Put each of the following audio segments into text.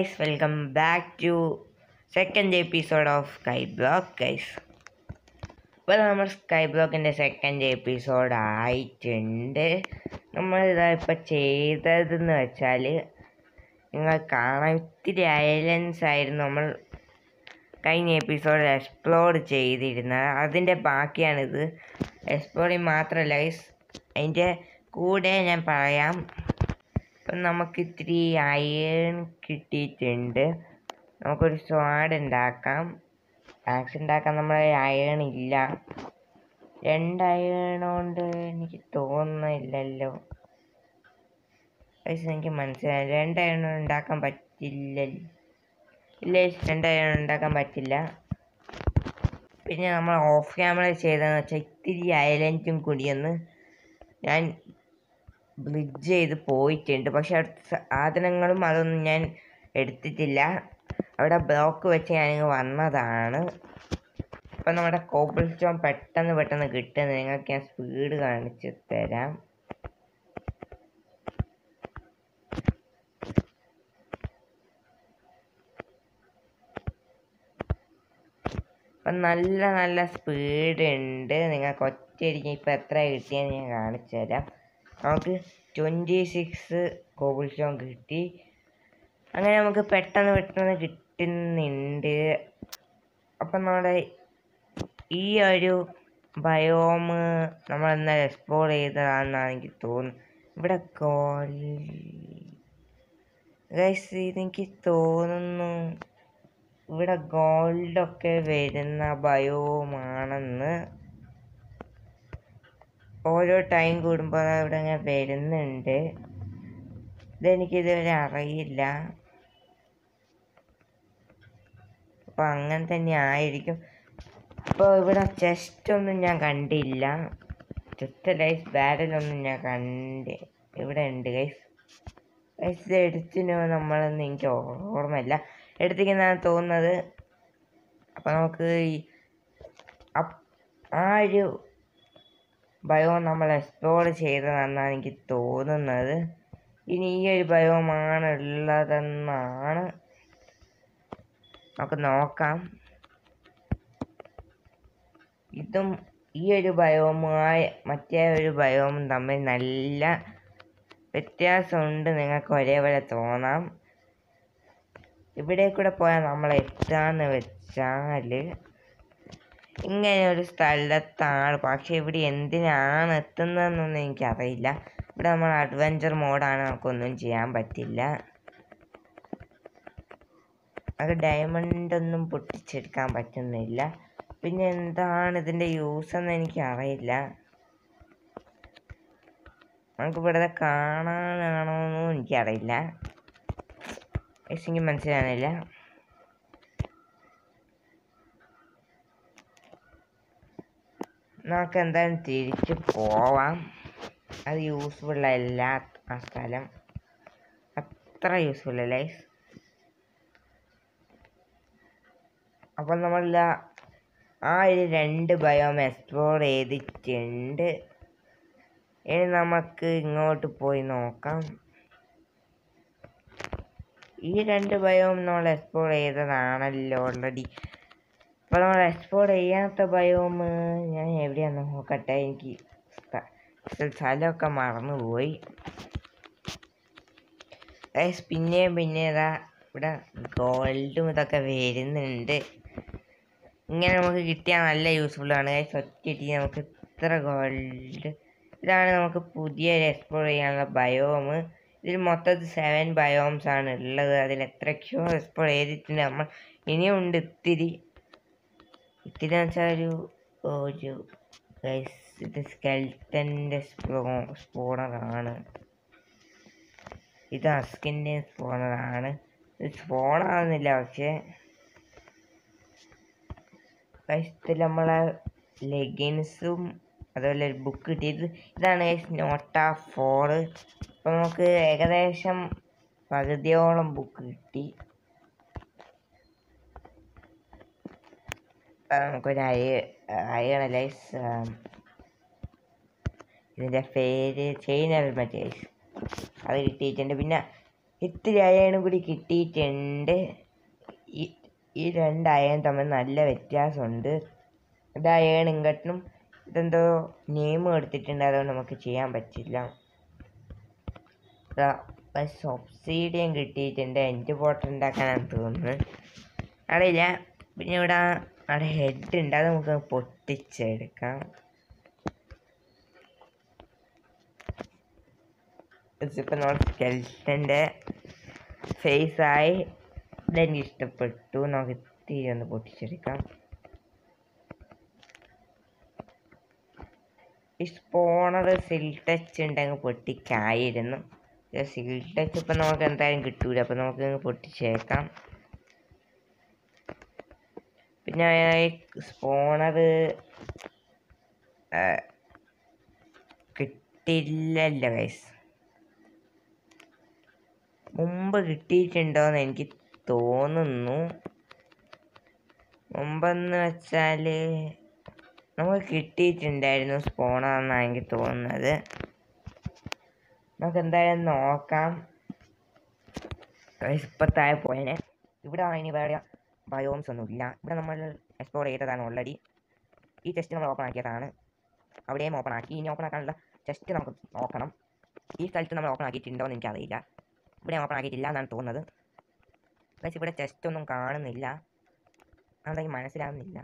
Guys welcome back to second episode of sky block guys ഇപ്പോൾ നമ്മൾ sky ബ്ലോക്കിൻ്റെ second episode ആയിട്ടുണ്ട് നമ്മൾ ഇതാ ഇപ്പോൾ ചെയ്തതെന്ന് വെച്ചാൽ നിങ്ങൾ കാണാൻ ഇത്തിരി ഐലൻഡ്സ് ആയിരുന്നു നമ്മൾ കഴിഞ്ഞ എപ്പിസോഡിൽ എക്സ്പ്ലോർ ചെയ്തിരുന്നത് അതിൻ്റെ ബാക്കിയാണിത് എക്സ്പ്ലോറിങ് മാത്രമല്ല ഗൈസ് അതിൻ്റെ കൂടെ ഞാൻ പറയാം ഇപ്പം നമുക്ക് ഇത്തിരി അയൺ കിട്ടിയിട്ടുണ്ട് നമുക്കൊരു സ്വാഡ് ഉണ്ടാക്കാം ആക്സ് ഉണ്ടാക്കാൻ നമ്മളെ അയൺ ഇല്ല രണ്ട് അയൺ കൊണ്ട് എനിക്ക് തോന്നുന്നില്ലല്ലോ പക്ഷെ എനിക്ക് മനസ്സിലായി രണ്ട് അയൺ ഉണ്ടാക്കാൻ പറ്റില്ല ഇല്ല രണ്ട് അയൺ ഉണ്ടാക്കാൻ പറ്റില്ല പിന്നെ നമ്മൾ ഓഫ് ക്യാമറ ചെയ്തതെന്ന് വെച്ചാൽ ഇത്തിരി ഐലൻഡും കൂടിയൊന്ന് ഞാൻ ബ്രിഡ്ജ് ചെയ്ത് പോയിട്ടുണ്ട് പക്ഷെ അവിടുത്തെ സാധനങ്ങളും അതൊന്നും ഞാൻ എടുത്തിട്ടില്ല അവിടെ ബ്ലോക്ക് വെച്ച് ഞാനിങ്ങ് വന്നതാണ് അപ്പം നമ്മുടെ കോബിൾ സ്റ്റോൺ പെട്ടെന്ന് പെട്ടെന്ന് കിട്ടുന്നത് നിങ്ങൾക്ക് ഞാൻ സ്പീഡ് കാണിച്ച് തരാം അപ്പം നല്ല നല്ല സ്പീഡ് ഉണ്ട് നിങ്ങൾക്ക് ഒറ്റയടിക്ക് ഇപ്പം എത്ര കിട്ടിയെന്ന് ഞാൻ കാണിച്ചു തരാം നമുക്ക് ട്വൻറ്റി സിക്സ് കോബിൾ സ്റ്റോൺ കിട്ടി അങ്ങനെ നമുക്ക് പെട്ടെന്ന് പെട്ടെന്ന് കിട്ടുന്നുണ്ട് അപ്പം നമ്മുടെ ഈ ഒരു ബയോം നമ്മൾ എന്നാൽ എക്സ്പ്ലോർ ചെയ്തതാണെന്നാണ് എനിക്ക് തോന്നുന്നത് ഇവിടെ ഗോൾ ഗൈസ് ഇതെനിക്ക് തോന്നുന്നു ഇവിടെ ഗോൾഡൊക്കെ വരുന്ന ബയോമാണെന്ന് ഓരോ ടൈം കൂടുമ്പോൾ ഇവിടെ ഇങ്ങനെ വരുന്നുണ്ട് ഇതെനിക്ക് ഇതുവരെ അറിയില്ല അപ്പോൾ അങ്ങനെ തന്നെ ആയിരിക്കും ഇപ്പോൾ ഇവിടെ ചെസ്റ്റ് ഒന്നും ഞാൻ കണ്ടില്ല ചെസ്റ്റ് ലൈഫ് ബാരലൊന്നും ഞാൻ കണ്ട് ഇവിടെ ഉണ്ട് ഗൈസ് ഗൈസ് ഇത് എടുത്തിനോ നമ്മളൊന്നും എനിക്ക് ഓർമ്മയില്ല എടുത്തിരിക്കുന്നതാണ് തോന്നുന്നത് അപ്പോൾ നമുക്ക് ഈ അപ്പ്- ആ ഒരു ബയോം നമ്മൾ എക്സ്പ്ലോർ ചെയ്തതെന്നാണ് എനിക്ക് തോന്നുന്നത് ഇനി ഈ ഒരു ബയോമാണ് ഉള്ളതെന്നാണ് നമുക്ക് നോക്കാം ഇതും ഈ ഒരു ബയോമുമായി മറ്റേ ഒരു ബയോമും തമ്മിൽ നല്ല വ്യത്യാസമുണ്ട് നിങ്ങൾക്ക് ഒരേപോലെ തോന്നാം ഇവിടെ കൂടെ പോയാൽ നമ്മൾ എത്താന്ന് വെച്ചാൽ ഇങ്ങനെ ഒരു സ്ഥലത്താണ് പക്ഷെ ഇവിടെ എന്തിനാണ് എത്തുന്നതെന്നൊന്നും എനിക്കറിയില്ല ഇവിടെ നമ്മൾ അഡ്വഞ്ചർ മോഡാണ് നമുക്കൊന്നും ചെയ്യാൻ പറ്റില്ല അത് ഡയമണ്ട് ഒന്നും പൊട്ടിച്ചെടുക്കാൻ പറ്റുന്നില്ല പിന്നെ എന്താണ് ഇതിൻ്റെ യൂസ് എന്ന് എനിക്ക് അറിയില്ല നമുക്ക് ഇവിടെ കാണാനാണോ എന്നും എനിക്കറിയില്ല എനിക്ക് മനസ്സിലാകുന്നില്ല നമുക്ക് എന്തായാലും തിരിച്ച് പോവാം അത് യൂസ്ഫുൾ അല്ല ആ സ്ഥലം അത്ര യൂസ്ഫുൾ അല്ല guys. അപ്പോൾ നമ്മൾ ആ ഒരു രണ്ട് ബയോം എക്സ്പ്ലോർ ചെയ്തിട്ടുണ്ട് ഇനി നമുക്ക് ഇങ്ങോട്ട് പോയി നോക്കാം ഈ രണ്ട് ബയോം നമ്മൾ എക്സ്പ്ലോർ ചെയ്തതാണല്ലോ ഓൾറെഡി അപ്പോൾ നമ്മൾ എക്സ്പ്ലോർ ചെയ്യാത്ത ബയോം ഞാൻ എവിടെയാന്ന് നോക്കട്ടെ എനിക്ക് സ്ഥ- സ്ഥലമൊക്കെ മറന്നുപോയി Guys, പിന്നെയും പിന്നെ ഇതാ ഇവിടെ ഗോൾഡും ഇതൊക്കെ വരുന്നുണ്ട് ഇങ്ങനെ നമുക്ക് കിട്ടിയാൽ നല്ല യൂസ്ഫുൾ ആണ് ഗൈസ് ഒറ്റയ്ക്ക് നമുക്ക് ഇത്ര ഗോൾഡ് ഇതാണ് നമുക്ക് പുതിയ എക്സ്പ്ലോർ ചെയ്യാനുള്ള ബയോം ഇതിൽ മൊത്തത്തിൽ സെവൻ ബയോംസ് ആണ് ഉള്ളത് അതിൽ എത്രയ്ക്കോ എക്സ്പ്ലോർ ചെയ്തിട്ടുണ്ട് നമ്മൾ ഇനിയും ഉണ്ട് ഇത്തിരി ഇത്തിരി എന്ന് വെച്ചാൽ ഒരു ഒരു ഗൈസ് ഇത് സ്കെൽറ്റൻ്റെ സ്പോ സ്പോണറാണ് ഇത് അസ്കിൻ്റെ സ്പോണറാണ് ഇത് സ്പോണാകുന്നില്ല പക്ഷേ ഫസ്റ്റ് നമ്മളെ ലെഗിൻസും അതുപോലെ ഒരു ബുക്ക് കിട്ടിയത് ഇതാണ് നോട്ട ഫോർ അപ്പോൾ നമുക്ക് ഏകദേശം പകുതിയോളം ബുക്ക് കിട്ടി ആ, നമുക്കൊരു അയ അയണലൈസ് ഇതിൻ്റെ പേര് ചെയിൻ ഹെൽമെറ്റ് അത് കിട്ടിയിട്ടുണ്ട് പിന്നെ ഇത്തിരി അയണും കൂടി കിട്ടിയിട്ടുണ്ട് ഈ ഈ രണ്ട് അയൺ തമ്മിൽ നല്ല വ്യത്യാസമുണ്ട് ഇത് അയൺ ഇങ്ങോട്ടും ഇതെന്തോ നെയിം എടുത്തിട്ടുണ്ട് അതുകൊണ്ട് നമുക്ക് ചെയ്യാൻ പറ്റില്ല സബ്സിഡിയും കിട്ടിയിട്ടുണ്ട് എൻ്റെ ബോട്ട് ഉണ്ടാക്കാനാണ് തോന്നുന്നത് അറിയില്ല പിന്നെ ഇവിടെ അവിടെ ഹെഡ് ഉണ്ട് അത് നമുക്ക് പൊട്ടിച്ചെടുക്കാം ഇപ്പം നമ്മൾ സ്കെൽറ്റൻ്റെ ഫേസായി ഇതെനിക്ക് ഇഷ്ടപ്പെട്ടു നമുക്ക് ഇത്തിരി ഒന്ന് പൊട്ടിച്ചെടുക്കാം ഈ സ്പോണർ സിൽ ടച്ച് ഉണ്ടെങ്കിൽ പൊട്ടിക്കായിരുന്നു സിൽ ടച്ച് ഇപ്പം നമുക്ക് എന്തായാലും കിട്ടൂല അപ്പം നമുക്ക് പൊട്ടിച്ചേക്കാം പിന്നെ സ്പോണർ കിട്ടില്ലല്ലോ ഗൈസ് മുമ്പ് കിട്ടിയിട്ടുണ്ടോയെന്ന് എനിക്ക് തോന്നുന്നു മുമ്പെന്ന് വെച്ചാൽ നമുക്ക് കിട്ടിയിട്ടുണ്ടായിരുന്നു സ്പോണാണെന്നാണ് എനിക്ക് തോന്നുന്നത് നമുക്ക് എന്തായാലും നോക്കാം ഇപ്പം താഴെ പോയനെ ഇവിടെ ഇനി വേറെ ബയോംസ് ഒന്നും ഇല്ല ഇവിടെ നമ്മൾ എക്സ്പ്ലോർ ചെയ്തതാണ് ഓൾറെഡി ഈ ടെസ്റ്റ് നമ്മൾ ഓപ്പൺ ആക്കിയതാണ് അവിടെയും ഓപ്പൺ ആക്കി ഇനി ഓപ്പൺ ആക്കാനുള്ള ടെസ്റ്റ് നമുക്ക് നോക്കണം ഈ സ്ഥലത്ത് നമ്മൾ ഓപ്പൺ ആക്കിയിട്ടുണ്ടോ എന്ന് എനിക്കറിയില്ല ഇവിടെ ഓപ്പൺ ആക്കിയിട്ടില്ല എന്നാണ് തോന്നുന്നത് പക്ഷേ ഇവിടെ ടെസ്റ്റ് ഒന്നും കാണുന്നില്ല അതെനിക്ക് മനസ്സിലാവുന്നില്ല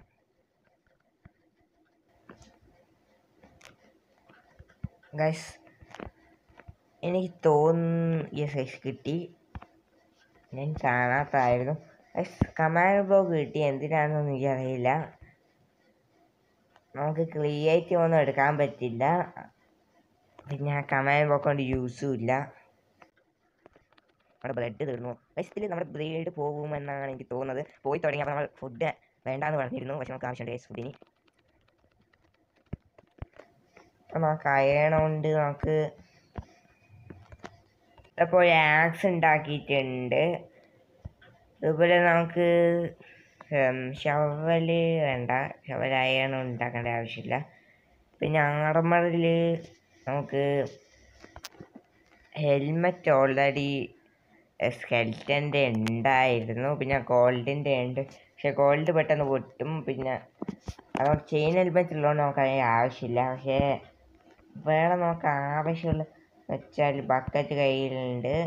ഗൈസ് എനിക്ക് തോന്നുന്നു ഈ സൈസ് കിട്ടി ഞാൻ കാണാത്തായിരുന്നു ഗൈസ് കമാൻഡ് ബ്ലോക്ക് കിട്ടി എന്തിനാണെന്നൊന്നും എനിക്കറിയില്ല നമുക്ക് ക്രിയേറ്റീവ് ഒന്നും എടുക്കാൻ പറ്റില്ല പിന്നെ ആ കമാൻഡ് ബ്ലോക്ക് കൊണ്ട് യൂസും ഇല്ല നമ്മുടെ ബ്രെഡ് തീർന്നു ബെസ്റ്റിൽ നമ്മുടെ ബ്രെഡ് പോകുമെന്നാണ് എനിക്ക് തോന്നുന്നത് പോയി തുടങ്ങിയപ്പോൾ നമ്മൾ ഫുഡ് വേണ്ടാന്ന് പറഞ്ഞിരുന്നു പക്ഷെ നമുക്ക് ആവശ്യമുണ്ട് ഗൈസ് ഫുഡിന് അപ്പം നമുക്ക് അയണമുണ്ട് നമുക്ക് അപ്പോൾ ആക്സ് ഉണ്ടാക്കിയിട്ടുണ്ട് അതുപോലെ നമുക്ക് ഷവല് വേണ്ട ഷവൽ അയണം ഉണ്ടാക്കേണ്ട ആവശ്യമില്ല പിന്നെ ആർമറിൽ നമുക്ക് ഹെൽമെറ്റ് ഓൾറെഡി സ്കെൽറ്റൻ്റെ ഉണ്ടായിരുന്നു പിന്നെ ഗോൾഡിൻ്റെ ഉണ്ട് പക്ഷെ ഗോൾഡ് പെട്ടെന്ന് പൊട്ടും പിന്നെ അതുകൊണ്ട് ചെയിൻ ഹെൽമെറ്റ് ഉള്ളതുകൊണ്ട് നമുക്ക് അതിന് ആവശ്യമില്ല പക്ഷേ വേറെ നമുക്ക് ആവശ്യമുള്ള വെച്ചാൽ ബക്കറ്റ് കയ്യിലുണ്ട്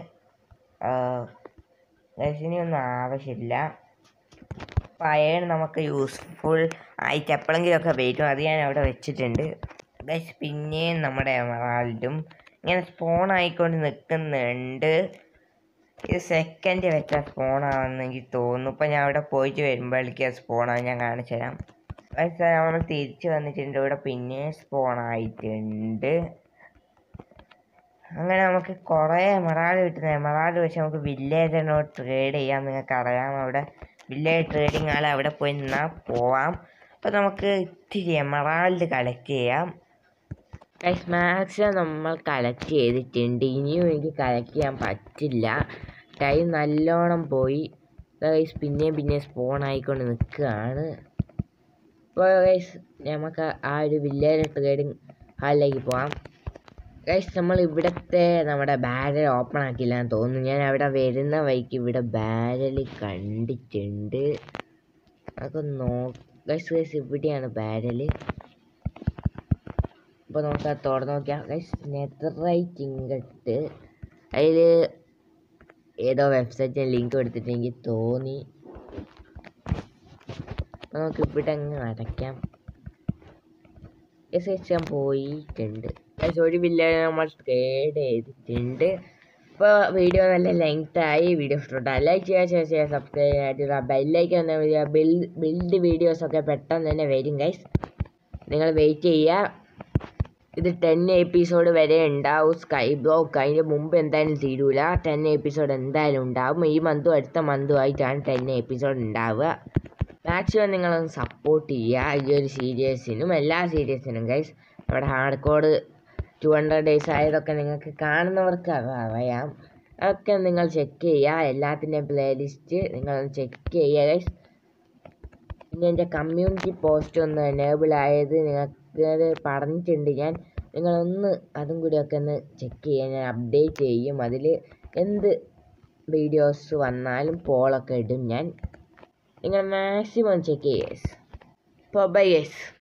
രജനിയൊന്നും ആവശ്യമില്ല പയർ നമുക്ക് യൂസ്ഫുൾ ആയിട്ട് എപ്പോഴെങ്കിലുമൊക്കെ വരും അത് ഞാൻ അവിടെ വെച്ചിട്ടുണ്ട് ഗൈസ് പിന്നെയും നമ്മുടെ എമറാൾഡും ഇങ്ങനെ സ്പോൺ ആയിക്കൊണ്ട് നിൽക്കുന്നുണ്ട് ഇത് സെക്കൻഡ് വെച്ച സ്പോണാണെന്ന് എനിക്ക് തോന്നുന്നു ഇപ്പം ഞാൻ അവിടെ പോയിട്ട് വരുമ്പോഴേക്ക് സ്പോണാണ് ഞാൻ കാണിച്ചു തരാം ഗൈസ് നമ്മൾ തിരിച്ച് വന്നിട്ടുണ്ട് ഇവിടെ പിന്നെ സ്പോൺ ആയിട്ടുണ്ട് അങ്ങനെ നമുക്ക് കുറേ എമറാൾഡ് കിട്ടുന്നത് എമറാൾഡ് വെച്ച് നമുക്ക് വില്ലേജിനോട് ട്രേഡ് ചെയ്യാം നിങ്ങൾക്ക് അറിയാം അവിടെ വില്ലേജ് ട്രേഡിങ് ആൾ അവിടെ പോയി നിന്നാൽ പോവാം അപ്പോൾ നമുക്ക് ഇത്തിരി എമറാൾഡ് കളക്ട് ചെയ്യാം ഗൈസ് മാക്സിമം നമ്മൾ കളക്ട് ചെയ്തിട്ടുണ്ട് ഇനിയും എനിക്ക് കളക്ട് ചെയ്യാൻ പറ്റില്ല ടൈം നല്ലോണം പോയി ഗൈസ് പിന്നെയും പിന്നെയും സ്പോൺ ആയിക്കൊണ്ട് നിൽക്കുകയാണ് അപ്പോൾ ഗൈസ് നമുക്ക് ആ ഒരു വില്ലേജ് ട്രേഡിങ് ഹാളിലേക്ക് പോവാം ഗൈസ് നമ്മൾ ഇവിടുത്തെ നമ്മുടെ ബാരൽ ഓപ്പൺ ആക്കില്ല എന്ന് തോന്നുന്നു ഞാൻ അവിടെ വരുന്ന വഴിക്ക് ഇവിടെ ബാരൽ കണ്ടിട്ടുണ്ട് നമുക്ക് നോ ഗൈസ് ഗൈസ് ഇവിടെയാണ് ബാരൽ അപ്പോൾ നമുക്ക് അത് തുറന്ന് നോക്കിയാൽ ഗൈസ് നെതറൈറ്റ് ഇങ്ങട്ട് അതിൽ ഏതോ വെബ്സൈറ്റിന് ലിങ്ക് കൊടുത്തിട്ട് എനിക്ക് തോന്നി അപ്പോൾ നമുക്ക് ഇവിടെ അങ്ങ് അടയ്ക്കാം എസ് എച്ച് ഞാൻ പോയിട്ടുണ്ട് ഗൈസ് ഒരു വില്ലേജ് നമ്മൾ ട്രേഡ് ചെയ്തിട്ടുണ്ട് ഇപ്പോൾ വീഡിയോ നല്ല ലെങ്ത് ആയി വീഡിയോ ഇഷ്ടപ്പെട്ട ലൈക്ക് ചെയ്യുക ഷെയർ ചെയ്യുക സബ്സ്ക്രൈബ് ചെയ്യുക ബെല്ലൈക്ക് വന്ന ബിൽഡ് ബിൽഡ് വീഡിയോസൊക്കെ പെട്ടെന്ന് തന്നെ വരും ഗൈസ് നിങ്ങൾ വെയിറ്റ് ചെയ്യുക ഇത് ടെൻ എപ്പിസോഡ് വരെ ഉണ്ടാവും സ്കൈ ബ്ലോക്ക് അതിൻ്റെ മുമ്പ് എന്തായാലും തീരൂല ടെൻ എപ്പിസോഡ് എന്തായാലും ഉണ്ടാവും ഈ മന്തും അടുത്ത മന്തും ആയിട്ടാണ് ടെൻ എപ്പിസോഡ് ഉണ്ടാവുക മാക്സിമം നിങ്ങളൊന്ന് സപ്പോർട്ട് ചെയ്യുക ഈ ഒരു സീരീസിനും എല്ലാ സീരീസിനും ഗൈസ് നമ്മുടെ hard code two hundred days ആയതൊക്കെ നിങ്ങൾക്ക് കാണുന്നവർക്ക് അത് അറിയാം അതൊക്കെ നിങ്ങൾ ചെക്ക് ചെയ്യുക എല്ലാത്തിൻ്റെയും പ്ലേലിസ്റ്റ് നിങ്ങളൊന്ന് ചെക്ക് ചെയ്യുക ഗൈസ് പിന്നെ എൻ്റെ കമ്മ്യൂണിറ്റി പോസ്റ്റ് ഒന്ന് എനേബിൾ ആയത് നിങ്ങൾക്ക് അത് പറഞ്ഞിട്ടുണ്ട് ഞാൻ നിങ്ങളൊന്ന് അതും കൂടി ഒക്കെ ഒന്ന് ചെക്ക് ചെയ്യാൻ ഞാൻ അപ്ഡേറ്റ് ചെയ്യും അതിൽ എന്ത് വീഡിയോസ് വന്നാലും പോളൊക്കെ ഇടും ഞാൻ നിങ്ങൾ മാക്സിമം ചെക്ക് ചെയ്യേസ് അപ്പോൾ ബൈ യെസ്